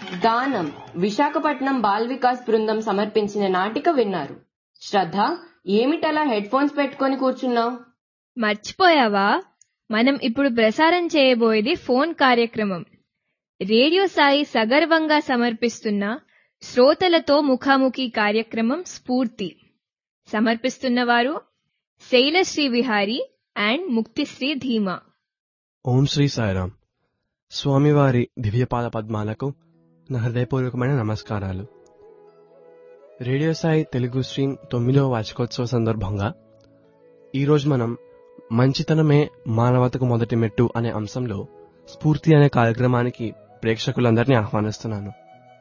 గానం విశాఖపట్నం బాల్ వికాస్ బృందం సమర్పించిన నాటిక విన్నారు శ్రద్ధ ఏమిటలా హెడ్ ఫోన్స్ పెట్టుకొని కూర్చున్నావు మర్చిపోయావా మనం ఇప్పుడు ప్రసారం చేయబోయేది ఫోన్ కార్యక్రమం రేడియో సాయి సగర్వంగా సమర్పిస్తున్న శ్రోతలతో ముఖాముఖి కార్యక్రమం స్ఫూర్తి సమర్పిస్తున్నవారు శైలశ్రీ విహారీ అండ్ ముక్తిశ్రీ ధీమా ఓం శ్రీ సాయిరామ్ స్వామివారి దివ్యపాద పద్మాలకు నా హృదయపూర్వకమైన నమస్కారాలు రేడియో సాయి తెలుగు స్ట్రీమ్ తొమ్మిదవ వార్షికోత్సవ సందర్భంగా ఈరోజు మనం మంచితనమే మానవతకు మొదటి మెట్టు అనే అంశంలో స్ఫూర్తి అనే కార్యక్రమానికి ప్రేక్షకులందరినీ ఆహ్వానిస్తున్నాను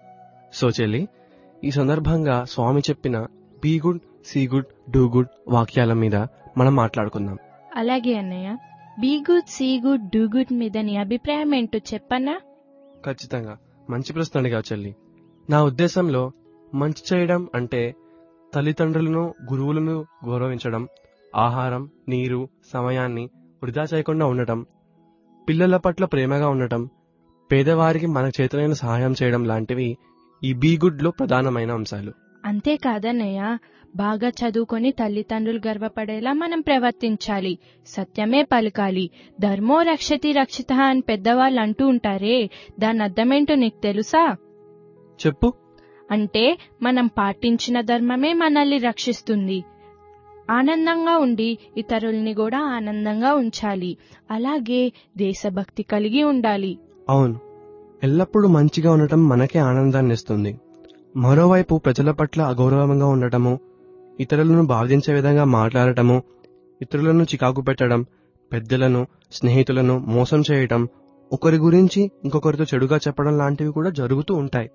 సో చెల్లి ఈ సందర్భంగా స్వామి చెప్పిన be good see good do good వాక్యాల మీద మనం మాట్లాడుకుందాం అలాగే అన్నయ్య be good see good do good మీద నీ అభిప్రాయం ఏంటో చెప్పన్నా ఖచ్చితంగా మంచి ప్రశ్న అడిగావు చెల్లి నా ఉద్దేశంలో మంచి చేయడం అంటే తల్లిదండ్రులను గురువులను గౌరవించడం ఆహారం నీరు సమయాన్ని వృధా చేయకుండా ఉండటం పిల్లల పట్ల ప్రేమగా ఉండటం పేదవారికి మన చేతనైన సహాయం చేయడం లాంటివి ఈ బీ గుడ్ లో ప్రధానమైన అంశాలు అంతేకాదన్నయ్య బాగా చదువుకొని తల్లిదండ్రులు గర్వపడేలా మనం ప్రవర్తించాలి సత్యమే పలకాలి ధర్మో రక్షతి రక్షిత అని పెద్దవాళ్ళు అంటూ ఉంటారే దాని అర్థమేంటో నీకు తెలుసా చెప్పు అంటే మనం పాటించిన ధర్మమే మనల్ని రక్షిస్తుంది ఆనందంగా ఉండి ఇతరుల్ని కూడా ఆనందంగా ఉంచాలి అలాగే దేశభక్తి కలిగి ఉండాలి అవును ఎల్లప్పుడూ మంచిగా ఉండటం మనకే ఆనందాన్ని ఇస్తుంది మరోవైపు ప్రజల పట్ల అగౌరవంగా ఉండటము ఇతరులను బాధించే విధంగా మాట్లాడటము ఇతరులను చికాకు పెట్టడం పెద్దలను స్నేహితులను మోసం చేయటం ఒకరి గురించి ఇంకొకరితో చెడుగా చెప్పడం లాంటివి కూడా జరుగుతూ ఉంటాయి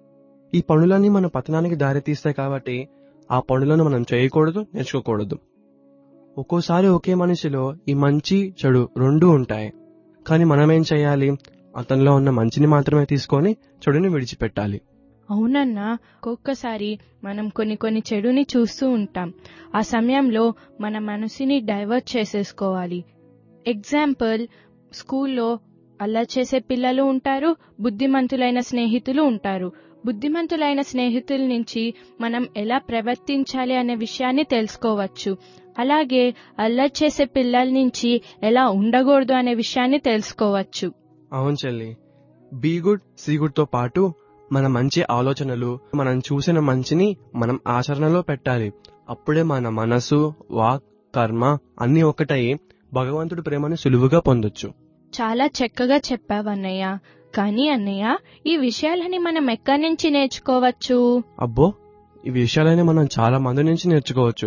ఈ పనులన్నీ మన పతనానికి దారితీస్తాయి కాబట్టి ఆ పనులను మనం చేయకూడదు నేర్చుకోకూడదు ఒక్కోసారి ఒకే మనిషిలో ఈ మంచి చెడు రెండూ ఉంటాయి కానీ మనమేం చేయాలి అతనిలో ఉన్న మంచిని మాత్రమే తీసుకొని చెడుని విడిచిపెట్టాలి అవునన్నా ఒక్కొక్కసారి మనం కొన్ని కొన్ని చెడుని చూస్తూ ఉంటాం ఆ సమయంలో మన మనసుని డైవర్ట్ చేసేసుకోవాలి ఎగ్జాంపుల్ స్కూల్లో అలా చేసే పిల్లలు ఉంటారు బుద్ధిమంతులైన స్నేహితులు ఉంటారు బుద్ధిమంతులైన స్నేహితుల నుంచి మనం ఎలా ప్రవర్తించాలి అనే విషయాన్ని తెలుసుకోవచ్చు అలాగే అల్లరి చేసే పిల్లల నుంచి ఎలా ఉండకూడదు అనే విషయాన్ని తెలుసుకోవచ్చు అవును చెల్లి బీ గుడ్ సీ గుడ్ తో పాటు మన మంచి ఆలోచనలు మనం చూసిన మంచిని మనం ఆచరణలో పెట్టాలి అప్పుడే మన మనసు వాక్ కర్మ అన్ని ఒకటయి భగవంతుడి ప్రేమను సులువుగా పొందొచ్చు చాలా చక్కగా చెప్పావన్నయ్య కానీ అన్నయ్య ఈ విషయాలని మనం ఎక్కడి నుంచి నేర్చుకోవచ్చు అబ్బో ఈ విషయాలని మనం చాలా మంది నుంచి నేర్చుకోవచ్చు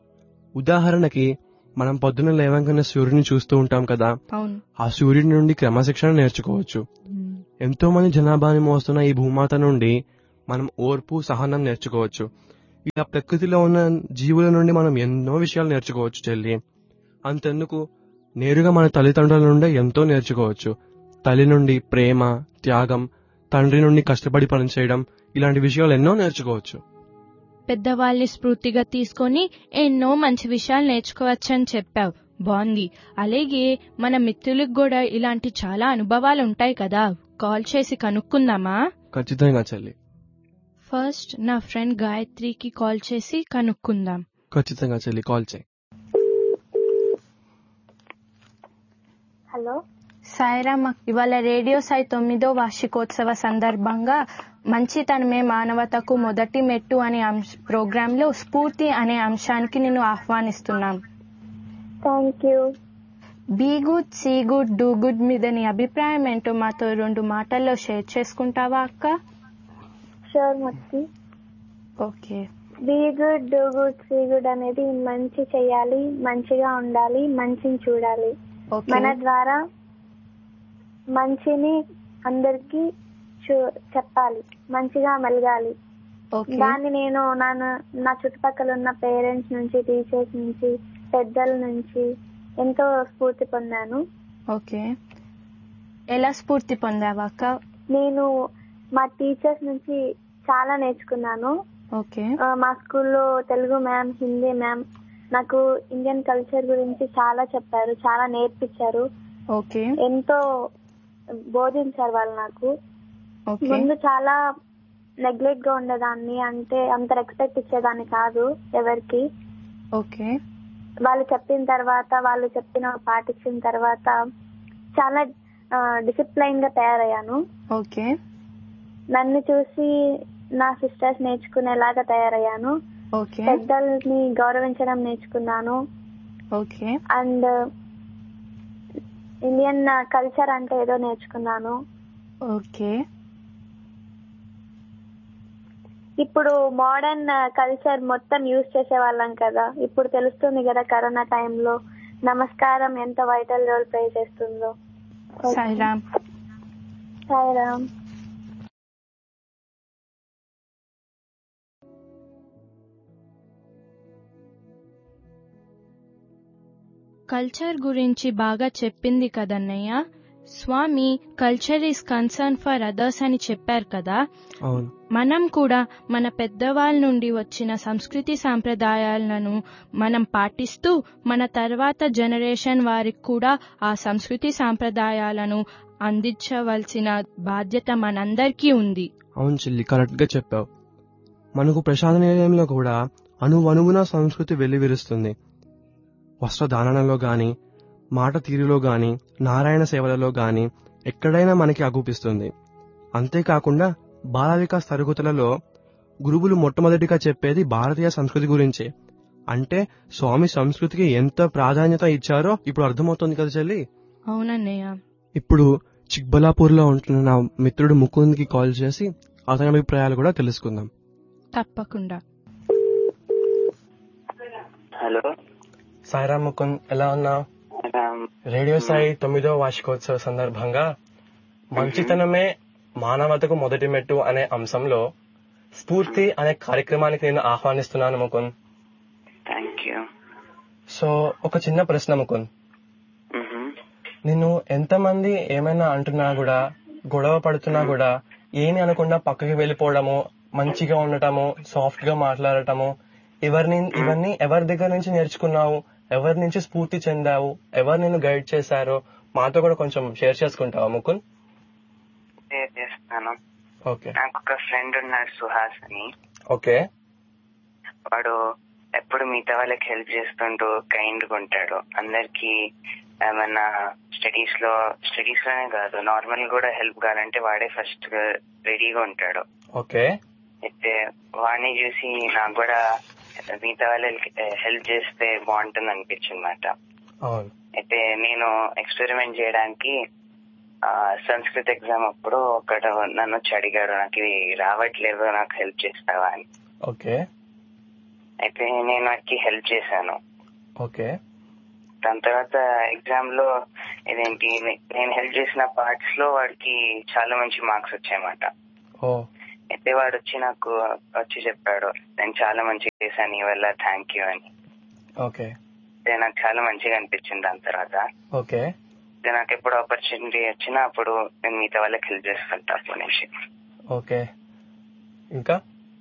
ఉదాహరణకి మనం పొద్దున లేవంగానే సూర్యుని చూస్తూ ఉంటాం కదా అవును ఆ సూర్యుడి నుండి క్రమశిక్షణ నేర్చుకోవచ్చు ఎంతో మంది జనాభాని మోస్తున్న ఈ భూమాత నుండి మనం ఓర్పు సహనం నేర్చుకోవచ్చు ఇలా ప్రకృతిలో ఉన్న జీవుల నుండి మనం ఎన్నో విషయాలు నేర్చుకోవచ్చు చెల్లి అంతెందుకు నేరుగా మన తల్లిదండ్రుల నుండే ఎంతో నేర్చుకోవచ్చు తల్లి నుండి ప్రేమ త్యాగం తండ్రి నుండి కష్టపడి పనిచేయడం ఇలాంటి విషయాలు ఎన్నో నేర్చుకోవచ్చు పెద్దవాళ్ళని స్ఫూర్తిగా తీసుకొని ఎన్నో మంచి విషయాలు నేర్చుకోవచ్చని చెప్పావు బాగుంది అలాగే మన మిత్రులకు కూడా ఇలాంటి చాలా అనుభవాలు ఉంటాయి కదా కాల్ చేసి కనుక్కుందామా ఖచ్చితంగా చెల్లి ఫస్ట్ నా ఫ్రెండ్ గాయత్రికి కాల్ చేసి కనుక్కుందాం ఖచ్చితంగా చెల్లి కాల్ చేయి హలో సాయిరామ్ ఇవాళ రేడియో సాయి తొమ్మిదో వార్షికోత్సవ సందర్భంగా మంచితనమే మానవతకు మొదటి మెట్టు అనే అంశ ప్రోగ్రాంలో స్ఫూర్తి అనే అంశానికి నేను ఆహ్వానిస్తున్నాం thank you be good see good do good మీద నీ అభిప్రాయం ఏంటో మాతో రెండు మాటల్లో షేర్ చేసుకుంటావా అక్క sure Mukti okay be good do good see good అనేది మంచి చేయాలి మంచిగా ఉండాలి మంచిని చూడాలి ఓకే మన ద్వారా మంచిని అందరికి చూ- చెప్పాలి మంచిగా మెలగాలి ఓకే దాన్ని నేను నా నా చుట్టుపక్కల ఉన్న పేరెంట్స్ నుంచి టీచర్స్ నుంచి పెద్దల నుంచి ఎంతో స్ఫూర్తి పొందాను ఓకే ఎలా స్ఫూర్తి పొందావా అక్క నేను మా టీచర్స్ నుంచి చాలా నేర్చుకున్నాను ఓకే ఆ, మా స్కూల్లో తెలుగు మ్యామ్ హిందీ మ్యామ్ నాకు ఇండియన్ కల్చర్ గురించి చాలా చెప్పారు చాలా నేర్పించారు ఓకే ఎంతో బోధించారు వాళ్ళు నాకు ఓకే ముందు చాలా నెగ్లెక్ట్ గా ఉండేదాన్ని అంటే అంత రెస్పెక్ట్ ఇచ్చేదాన్ని కాదు ఎవరికి ఓకే వాళ్ళు చెప్పిన తర్వాత వాళ్ళు చెప్పిన పాటించిన తర్వాత చాలా డిసిప్లైన్ గా తయారయ్యాను ఓకే నన్ను చూసి నా సిస్టర్స్ నేర్చుకునేలాగా తయారయ్యాను ఓకే పెద్దల్ని గౌరవించడం నేర్చుకున్నాను ఓకే అండ్ ఇండియన్ కల్చర్ అంటే ఏదో నేర్చుకున్నాను ఓకే ఇప్పుడు మోడర్న్ కల్చర్ మొత్తం యూజ్ చేసే వాళ్ళం కదా ఇప్పుడు తెలుస్తుంది కదా కరోనా టైంలో నమస్కారం ఎంత వైటల్ రోల్ ప్లే చేస్తుందో సాయిరామ్ సాయిరామ్ కల్చర్ గురించి బాగా చెప్పింది కదన్నయ్య Swami culture is concern for others అని చెప్పారు కదా అవును మనం కూడా మన పెద్దవాళ్ళ నుండి వచ్చిన సంస్కృతి సాంప్రదాయాలను మనం పాటిస్తూ మన తర్వాత జనరేషన్ వారికి కూడా ఆ సంస్కృతి సాంప్రదాయాలను అందించవలసిన బాధ్యత మనందరికీ ఉంది అవును చెల్లి కరెక్ట్ గా చెప్పావు మనకు ప్రసాద నిలయంలో కూడా అణువణువున సంస్కృతి వెల్లివిరుస్తుంది వస్త్రధారణలో గాని మాట తీరులో గాని నారాయణ సేవలలో గాని ఎక్కడైనా మనకి అగుపిస్తుంది అంతేకాకుండా బాల వికాస్ తరగతులలో గురువులు మొట్టమొదటిగా చెప్పేది భారతీయ సంస్కృతి గురించే అంటే స్వామి సంస్కృతికి ఎంత ప్రాధాన్యత ఇచ్చారో ఇప్పుడు అర్థమవుతుంది కదా చెల్లి అవునన్నయ్య ఇప్పుడు చిక్బలాపూర్ లో ఉంటున్న నా మిత్రుడు ముకుంద్కి కాల్ చేసి అతని అభిప్రాయాలు కూడా తెలుసుకుందాం తప్పకుండా హలో సాయిరామ్ ముకుంద్ ఎలా ఉన్నావు రామ్ రేడియో సాయి తొమ్మిదో వార్షికోత్సవ సందర్భంగా మంచితనమే మానవతకు మొదటి మెట్టు అనే అంశంలో స్ఫూర్తి అనే కార్యక్రమానికి నేను ఆహ్వానిస్తున్నాను ముకుంద్ థ్యాంక్ యూ సో ఒక చిన్న ప్రశ్న ముకుంద్ నిన్ను ఎంతమంది ఏమైనా అంటున్నా కూడా గొడవ పడుతున్నా కూడా ఏమి అనకుండా పక్కకి వెళ్ళిపోవడము మంచిగా ఉండటము సాఫ్ట్ గా మాట్లాడటము ఎవరిని ఇవన్నీ ఎవరి దగ్గర నుంచి నేర్చుకున్నావు ఎవరి నుంచి స్ఫూర్తి చెందావు ఎవరు నిన్ను గైడ్ చేశారో మాతో కూడా కొంచెం షేర్ చేసుకుంటావా ముకుంద్ షేర్ చేస్తాను ఓకే నాకు ఒక ఫ్రెండ్ ఉన్నాడు సుహాస్ అని ఓకే వాడు ఎప్పుడు మిగతా వాళ్ళకి హెల్ప్ చేస్తుంటూ కైండ్ గా ఉంటాడు అందరికి ఏమన్నా స్టడీస్ లో స్టడీస్ లోనే కాదు నార్మల్ కూడా హెల్ప్ కావాలంటే వాడే ఫస్ట్ రెడీగా ఉంటాడు ఓకే అయితే వాడిని చూసి నాకు కూడా మిగతా వాళ్ళకి హెల్ప్ చేస్తే బాగుంటుంది అనిపించింది అనమాట అవును అయితే నేను ఎక్స్పెరిమెంట్ చేయడానికి ఆ, సంస్కృత్ ఎగ్జామ్ అప్పుడు ఒకడు నన్ను వచ్చి అడిగాడు నాకు ఇది రావట్లేదు నాకు హెల్ప్ చేస్తావా అని ఓకే అయితే నేను వాడికి హెల్ప్ చేశాను ఓకే దాని తర్వాత ఎగ్జామ్ లో ఇదేంటి నే- నేను హెల్ప్ చేసిన పార్ట్స్ లో వాడికి చాలా మంచి మార్క్స్ వచ్చాయన్నమాట ఓ అయితే వాడు వచ్చి నాకు వచ్చి చెప్పాడు నేను చాలా మంచిగా చేశాను నీ వల్ల థ్యాంక్ యూ అని ఓకే అయితే నాకు చాలా మంచిగా అనిపించింది దాని తర్వాత ఓకే అయితే నాకు ఎప్పుడు ఆపర్చునిటీ వచ్చినా అప్పుడు నేను మిగతా వాళ్ళకి హెల్ప్ చేస్తుంటా అప్పటి నుంచి ఓకే ఇంకా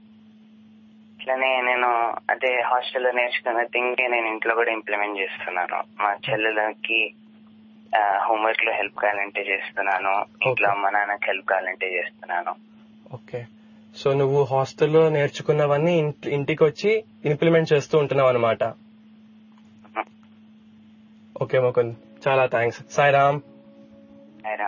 ఇట్లానే నేను అదే హాస్టల్లో నేర్చుకున్న థింగ్ నేను ఇంట్లో కూడా ఇంప్లిమెంట్ చేస్తున్నాను మా చెల్లెలకి హోంవర్క్ లో హెల్ప్ కావాలంటే చేస్తున్నాను ఇంట్లో అమ్మ నాన్నకి హెల్ప్ కావాలంటే చేస్తున్నాను ఓకే సో నువ్వు హాస్టల్లో నేర్చుకున్నవన్నీ ఇంటి- ఇంటికి వచ్చి ఇంప్లిమెంట్ చేస్తూ ఉంటున్నావు అనమాట ఓకే ముకుంద్ చాలా థ్యాంక్స్ సాయిరామ్ అయినా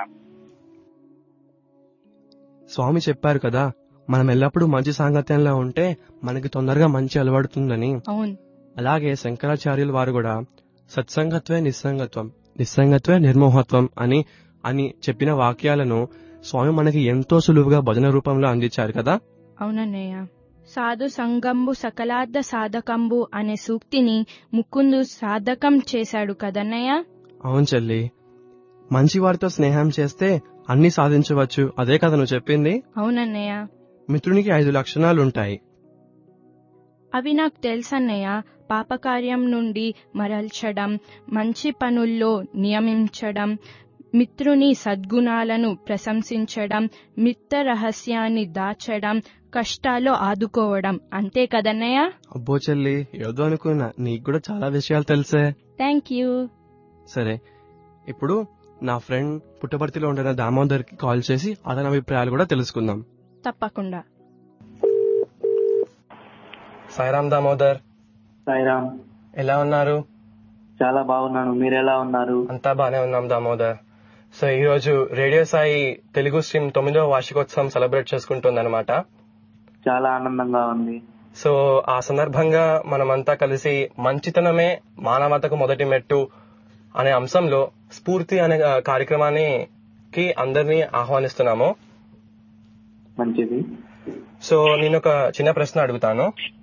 స్వామి చెప్పారు కదా మనం ఎల్లప్పుడూ మంచి సాంగత్యంలో ఉంటే మనకి తొందరగా మంచి అలవడుతుందని అవును అలాగే శంకరాచార్యుల వారు కూడా సత్సంగత్వే నిస్సంగత్వం నిస్సంగత్వే నిర్మోహత్వం అని అని చెప్పిన వాక్యాలను స్వామి మనకి ఎంతో సులువుగా భజన రూపంలో అందించారు కదా అవునన్నయ్య సాధు సంగంబు సకలార్థ సాధకంబు అనే సూక్తిని ముకుందు సాధకం చేశాడు కదన్నయ్య అవును చెల్లి మంచి వారితో స్నేహం చేస్తే అన్ని సాధించవచ్చు అదే కదా నువ్వు చెప్పింది అవునన్నయ్య మిత్రునికి ఐదు లక్షణాలుంటాయి అవి నాకు తెలుసన్నయ్య పాపకార్యం నుండి మరల్చడం మంచి పనుల్లో నియమించడం మిత్రుని సద్గుణాలను ప్రశంసించడం మిత్ర రహస్యాన్ని దాచడం కష్టాల్లో ఆదుకోవడం అంతే కదన్నయ్య అబ్బో చెల్లి ఏదో అనుకున్నా నీకు కూడా చాలా విషయాలు తెలుసే థ్యాంక్ యూ సరే ఇప్పుడు నా ఫ్రెండ్ పుట్టపర్తిలో ఉంటున్న దామోదర్కి కాల్ చేసి అతని అభిప్రాయాలు కూడా తెలుసుకుందాం తప్పకుండా సాయిరామ్ దామోదర్ సాయిరామ్ ఎలా ఉన్నారు చాలా బాగున్నాను మీరు ఎలా ఉన్నారు అంతా బానే ఉన్నాం దామోదర్ సో ఈ రోజు రేడియో సాయి తెలుగు స్ట్రీమ్ తొమ్మిదవ వార్షికోత్సవం సెలబ్రేట్ చేసుకుంటుందన్నమాట చాలా ఆనందంగా ఉంది సో ఆ సందర్భంగా మనమంతా కలిసి మంచితనమే మానవతకు మొదటి మెట్టు అనే అంశంలో స్ఫూర్తి అనే ఆ, కార్యక్రమాన్ని కి అందరినీ ఆహ్వానిస్తున్నాము మంచిది సో నేను ఒక చిన్న ప్రశ్న అడుగుతాను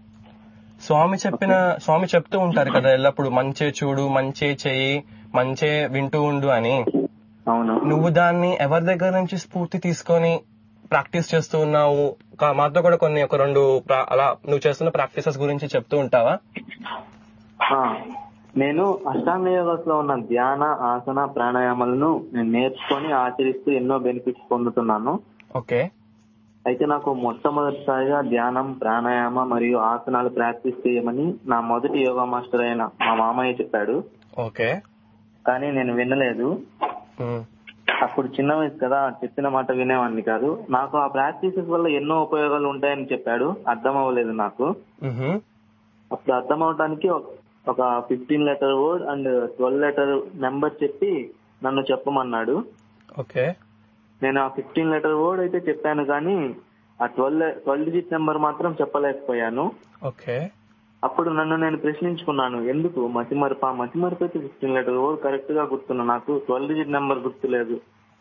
స్వామి చెప్పిన స్వామి చెప్తూ ఉంటారు కదా ఎల్లప్పుడు మంచే చూడు మంచే చెయ్యి మంచే వింటూ ఉండు అని అవును నువ్వు దాన్ని ఎవరి దగ్గర నుంచి స్ఫూర్తి తీసుకొని ప్రాక్టీస్ చేస్తూ ఉన్నావు కా- మాతో కూడా కొన్ని ఒక రెండు ప్రా- అలా నువ్వు చేస్తున్న ప్రాక్టీసెస్ గురించి చెప్తూ ఉంటావా ఆ, నేను అష్టాంగ యోగాస్ లో ఉన్న ధ్యాన ఆసన ప్రాణాయామాలను నేను నేర్చుకొని ఆచరిస్తూ ఎన్నో బెనిఫిట్స్ పొందుతున్నాను ఓకే అయితే నాకు మొట్టమొదటిసారిగా ధ్యానం ప్రాణాయామ మరియు ఆసనాలు ప్రాక్టీస్ చేయమని నా మొదటి యోగా మాస్టర్ అయిన మా మామయ్య చెప్పాడు ఓకే కానీ నేను వినలేదు ఉమ్, అప్పుడు చిన్న వయసు కదా చెప్పిన మాట వినేవాడిని కాదు నాకు ఆ ప్రాక్టీసెస్ వల్ల ఎన్నో ఉపయోగాలు ఉంటాయని చెప్పాడు అర్థం అవ్వలేదు నాకు మ్హూ, అప్పుడు అర్థం అవడానికి ఒక fifteen letter word and twelve letter number చెప్పి నన్ను చెప్పమన్నాడు ఓకే నేను ఆ ఫిఫ్టీన్ లెటర్ వర్డ్ అయితే చెప్పాను కానీ ఆ ట్వెల్వ్ ట్వెల్వ్ డిజిట్ నెంబర్ మాత్రం చెప్పలేకపోయాను ఓకే అప్పుడు నన్ను నేను ప్రశ్నించుకున్నాను ఎందుకు మతిమరుపు ఆ మతిమరుపు అయితే ఫిఫ్టీన్ లెటర్ వర్డ్ కరెక్ట్ గా గుర్తున్నా నాకు ట్వెల్వ్ డిజిట్ నెంబర్ గుర్తులేదు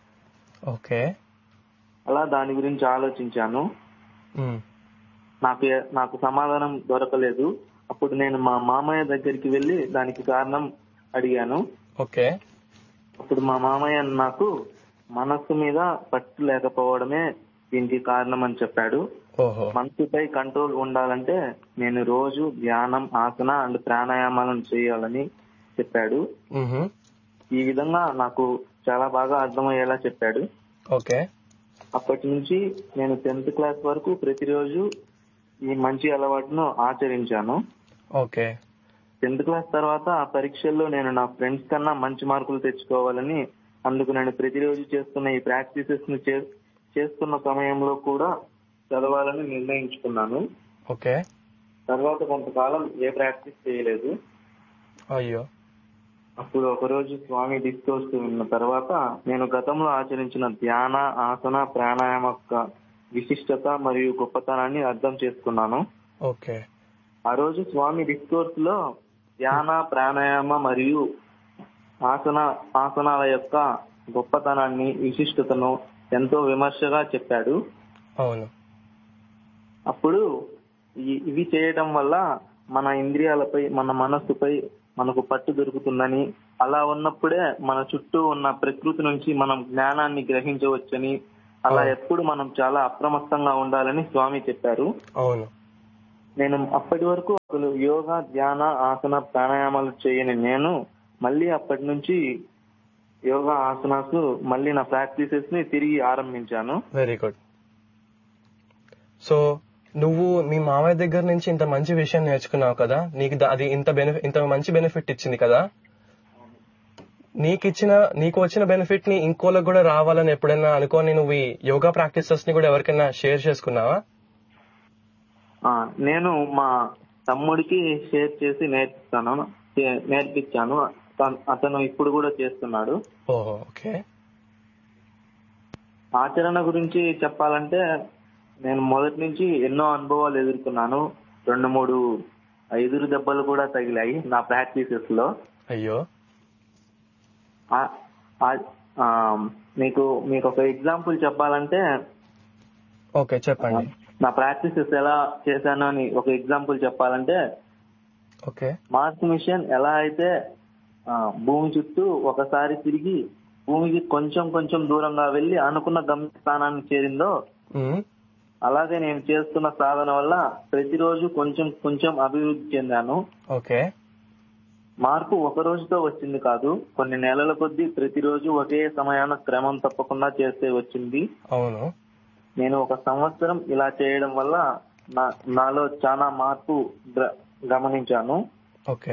ఓకే అలా దాని గురించి ఆలోచించాను ఉమ్, నాకు ఏ- నాకు సమాధానం దొరకలేదు అప్పుడు నేను మా మామయ్య దగ్గరికి వెళ్లి దానికి కారణం అడిగాను ఓకే అప్పుడు మా మామయ్య నాకు మనస్సు మీద పట్టు లేకపోవడమే దీనికి కారణం అని చెప్పాడు ఓహో మనసుపై కంట్రోల్ ఉండాలంటే నేను రోజు ధ్యానం ఆసన అండ్ ప్రాణాయామాలను చేయాలని చెప్పాడు మ్హూ, ఈ విధంగా నాకు చాలా బాగా అర్థమయ్యేలా చెప్పాడు ఓకే అప్పటి నుంచి నేను టెన్త్ క్లాస్ వరకు ప్రతిరోజు ఈ మంచి అలవాటును ఆచరించాను ఓకే టెన్త్ క్లాస్ తర్వాత ఆ పరీక్షల్లో నేను నా ఫ్రెండ్స్ కన్నా మంచి మార్కులు తెచ్చుకోవాలని అందుకు నేను ప్రతిరోజు చేస్తున్న ఈ ప్రాక్టీసెస్ ని చే- చేస్తున్న సమయంలో కూడా చదవాలని నిర్ణయించుకున్నాను ఓకే తర్వాత కొంతకాలం ఏ ప్రాక్టీస్ చేయలేదు అయ్యో అప్పుడు ఒకరోజు స్వామి డిస్కోర్స్ విన్న తర్వాత నేను గతంలో ఆచరించిన ధ్యాన ఆసన ప్రాణాయామ యొక్క విశిష్టత మరియు గొప్పతనాన్ని అర్థం చేసుకున్నాను ఓకే ఆ రోజు స్వామి డిస్కోర్స్ లో ధ్యాన ప్రాణాయామ మరియు ఆసన ఆసనాల యొక్క గొప్పతనాన్ని విశిష్టతను ఎంతో విమర్శగా చెప్పాడు అవును అప్పుడు ఈ- ఇవి చేయడం వల్ల మన ఇంద్రియాలపై మన మనస్సుపై మనకు పట్టు దొరుకుతుందని అలా ఉన్నప్పుడే మన చుట్టూ ఉన్న ప్రకృతి నుంచి మనం జ్ఞానాన్ని గ్రహించవచ్చని అలా ఎప్పుడు మనం చాలా అప్రమత్తంగా ఉండాలని స్వామి చెప్పారు అవును నేను అప్పటి వరకు అసలు యోగా ధ్యాన ఆసన ప్రాణాయామాలు చేయని నేను మళ్ళీ అప్పటి నుంచి యోగా ఆసనాస్ మళ్ళీ నా ప్రాక్టీసెస్ ని తిరిగి ఆరంభించాను వెరీ గుడ్ సో నువ్వు మీ మామయ్య దగ్గర నుంచి ఇంత మంచి విషయం నేర్చుకున్నావు కదా నీకు దా- అది ఇంత బెనిఫిట్ ఇంత మంచి బెనిఫిట్ ఇచ్చింది కదా నీకు ఇచ్చిన నీకు వచ్చిన బెనిఫిట్ ని ఇంకోళ్ళకి కూడా రావాలని ఎప్పుడైనా అనుకోని నువ్వు ఈ యోగా ప్రాక్టీసెస్ ని కూడా ఎవరికైనా షేర్ చేసుకున్నావా ఆ, నేను మా తమ్ముడికి షేర్ చేసి నేర్పిస్తాను చే- నేర్పించాను తన్- అతను ఇప్పుడు కూడా చేస్తున్నాడు ఓహో ఓకే ఆచరణ గురించి చెప్పాలంటే నేను మొదటి నుంచి ఎన్నో అనుభవాలు ఎదుర్కొన్నాను రెండు మూడు ఐదురు దెబ్బలు కూడా తగిలాయి నా ప్రాక్టీసెస్ లో అయ్యో ఆ- ఆ- ఆ, మీకు మీకు ఒక ఎగ్జాంపుల్ చెప్పాలంటే ఓకే చెప్పండి నా ప్రాక్టీసెస్ ఎలా చేశాను అని ఒక ఎగ్జాంపుల్ చెప్పాలంటే ఓకే మార్స్ మిషన్ ఎలా అయితే ఆ, భూమి చుట్టూ ఒకసారి తిరిగి భూమికి కొంచెం కొంచెం దూరంగా వెళ్లి అనుకున్న గమ్యస్థానాన్ని చేరిందో మ్మ్. అలాగే నేను చేస్తున్న సాధన వల్ల ప్రతిరోజు కొంచెం కొంచెం అభివృద్ధి చెందాను ఓకే మార్పు ఒక రోజుతో వచ్చింది కాదు కొన్ని నెలల కొద్దీ ప్రతిరోజు ఒకే సమయాన క్రమం తప్పకుండా చేస్తే వచ్చింది అవును నేను ఒక సంవత్సరం ఇలా చేయడం వల్ల నా నాలో చాలా మార్పు గ్ర- గమనించాను ఓకే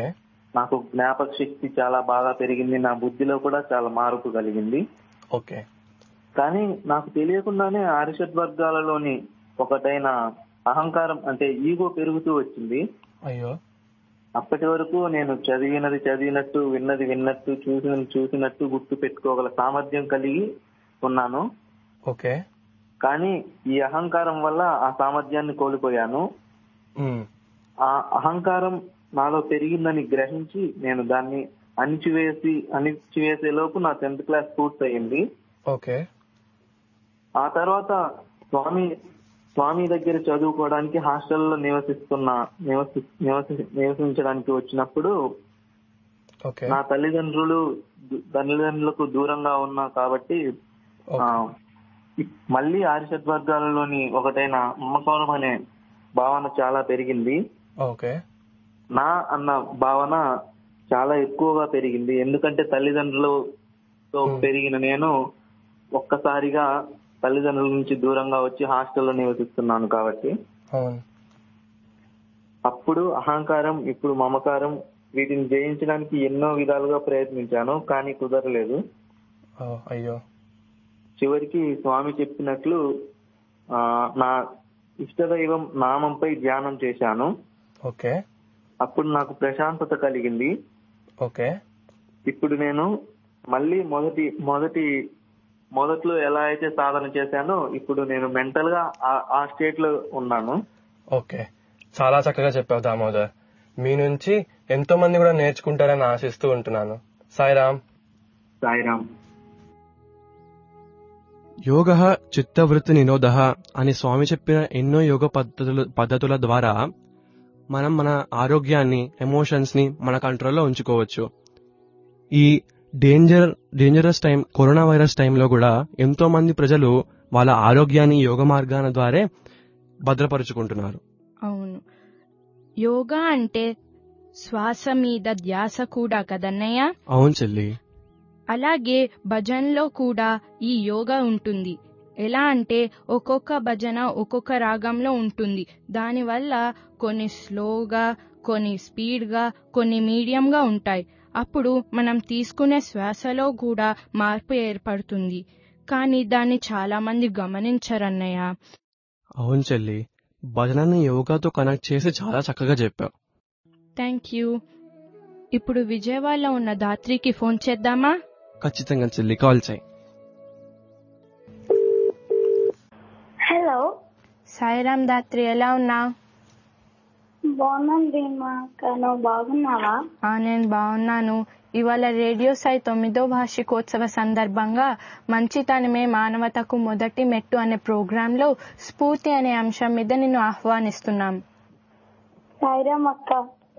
నాకు జ్ఞాపక శక్తి చాలా బాగా పెరిగింది నా బుద్ధిలో కూడా చాలా మార్పు కలిగింది ఓకే కానీ నాకు తెలియకుండానే ఆరిషడ్ వర్గాలలోని ఒకటైన అహంకారం అంటే ఈగో పెరుగుతూ వచ్చింది అయ్యో అప్పటి వరకు నేను చదివినది చదివినట్టు విన్నది విన్నట్టు చూసినది చూసినట్టు గుర్తు పెట్టుకోగల సామర్థ్యం కలిగి ఉన్నాను ఓకే కానీ ఈ అహంకారం వల్ల ఆ సామర్థ్యాన్ని కోల్పోయాను ఉమ్, ఆ అహంకారం నాలో పెరిగిందని గ్రహించి నేను దాన్ని అణిచివేసి అణిచివేసే లోపు నా టెన్త్ క్లాస్ పూర్తయింది ఓకే ఆ తర్వాత స్వామి స్వామి దగ్గర చదువుకోవడానికి హాస్టల్లో నివసిస్తున్న నివసి నివసి నివసించడానికి వచ్చినప్పుడు ఓకే నా తల్లిదండ్రులు దు- తల్లిదండ్రులకు దూరంగా ఉన్నా కాబట్టి ఆ, ఇ- మళ్ళీ ఆరిషడ్ వర్గాలలోని ఒకటైన అమ్మకవరం అనే భావన చాలా పెరిగింది ఓకే నా అన్న భావన చాలా ఎక్కువగా పెరిగింది ఎందుకంటే తల్లిదండ్రులతో పెరిగిన నేను ఒక్కసారిగా తల్లిదండ్రుల నుంచి దూరంగా వచ్చి హాస్టల్లో నివసిస్తున్నాను కాబట్టి అవును అప్పుడు అహంకారం ఇప్పుడు మమకారం వీటిని జయించడానికి ఎన్నో విధాలుగా ప్రయత్నించాను కానీ కుదరలేదు ఓ, అయ్యో చివరికి స్వామి చెప్పినట్లు ఆ, నా ఇష్టదైవం నామంపై ధ్యానం చేశాను ఓకే అప్పుడు నాకు ప్రశాంతత కలిగింది ఓకే ఇప్పుడు నేను మళ్ళీ మొదటి మొదటి మొదట్లో ఎలా అయితే సాధన చేశానో ఇప్పుడు నేను మెంటల్ గా ఆ- ఆ స్టేట్ లో ఉన్నాను ఓకే చాలా చక్కగా చెప్పావు దామోదర్ మీ నుంచి ఎంతో మంది కూడా నేర్చుకుంటారని ఆశిస్తూ ఉంటున్నాను సాయిరామ్ సాయిరామ్ యోగ చిత్తవృత్తి నిరోధ అని స్వామి చెప్పిన ఎన్నో యోగ పద్ధతుల పద్ధతుల ద్వారా మనం మన ఆరోగ్యాన్ని ఎమోషన్స్ ని మన కంట్రోల్లో ఉంచుకోవచ్చు ఈ danger dangerous time corona virus టైంలో కూడా ఎంతో మంది ప్రజలు వాళ్ళ ఆరోగ్యాన్ని యోగ మార్గాల ద్వారా భద్రపరుచుకుంటున్నారు అవును యోగా అంటే శ్వాస మీద ధ్యాస కూడా కదన్నయ్య అవును చెల్లి అలాగే భజన్లో కూడా ఈ యోగా ఉంటుంది ఎలా అంటే ఒక్కొక్క భజన ఒక్కొక్క రాగంలో ఉంటుంది దానివల్ల కొన్ని స్లోగా కొన్ని స్పీడ్గా కొన్ని మీడియంగా ఉంటాయి అప్పుడు మనం తీసుకునే శ్వాసలో కూడా మార్పు ఏర్పడుతుంది కానీ దాన్ని చాలా మంది గమనించరన్నయ్య అవును చెల్లి భజనని యోగాతో కనెక్ట్ చేసి చాలా చక్కగా చెప్పావు థ్యాంక్ యూ ఇప్పుడు విజయవాడలో ఉన్న దాత్రికి ఫోన్ చేద్దామా ఖచ్చితంగా చెల్లి కాల్ చేయి హలో సాయిరామ్ దాత్రి ఎలా ఉన్నావు బాగున్నాను భీమా అక్క నువ్వు బాగున్నావా ఆ నేను బాగున్నాను ఇవాళ రేడియో సాయి తొమ్మిదో వార్షికోత్సవ సందర్భంగా మంచితనమే మానవతకు మొదటి మెట్టు అనే ప్రోగ్రాంలో స్ఫూర్తి అనే అంశం మీద నిన్ను ఆహ్వానిస్తున్నాం సాయిరామ్ అక్క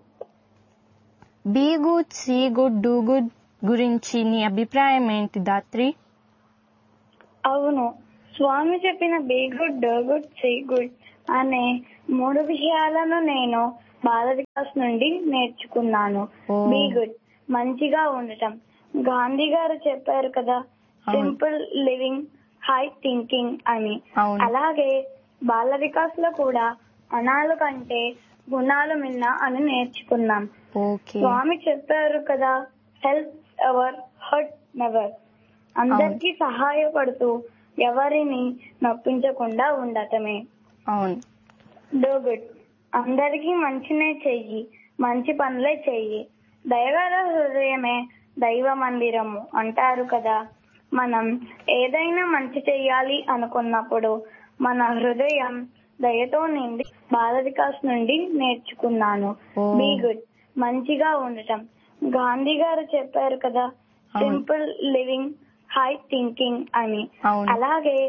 be good see good do good గురించి నీ అభిప్రాయం ఏంటి దాత్రి అవును స్వామి చెప్పిన be good do good see good అనే మూడు విషయాలను నేను బాల వికాస్ నుండి నేర్చుకున్నాను ఓ. బీ గుడ్ మంచిగా ఉండటం గాంధీ గారు చెప్పారు కదా సింపుల్ లివింగ్ హై థింకింగ్ అని అవును. అలాగే బాల వికాస్ లో కూడా అనాలు కంటే గుణాలు మిన్న అని నేర్చుకున్నాం ఓకే స్వామి చెప్పారు కదా హెల్ప్ ఎవర్ హర్ట్ నెవర్ అందరికీ సహాయపడుతూ ఎవరిని నొప్పించకుండా ఉండటమే అవును డో గుడ్ అందరికీ మంచినే చెయ్యి మంచి పనులే చెయ్యి దయగల హృదయమే దైవ మందిరము అంటారు కదా మనం ఏదైనా మంచి చెయ్యాలి అనుకున్నప్పుడు మన హృదయం దయతో నిండి బాల వికాస్ నుండి నేర్చుకున్నాను ఓ. బీ గుడ్ మంచిగా ఉండటం గాంధీ గారు చెప్పారు కదా సింపుల్ లివింగ్ హై థింకింగ్ అని అవును. అలాగే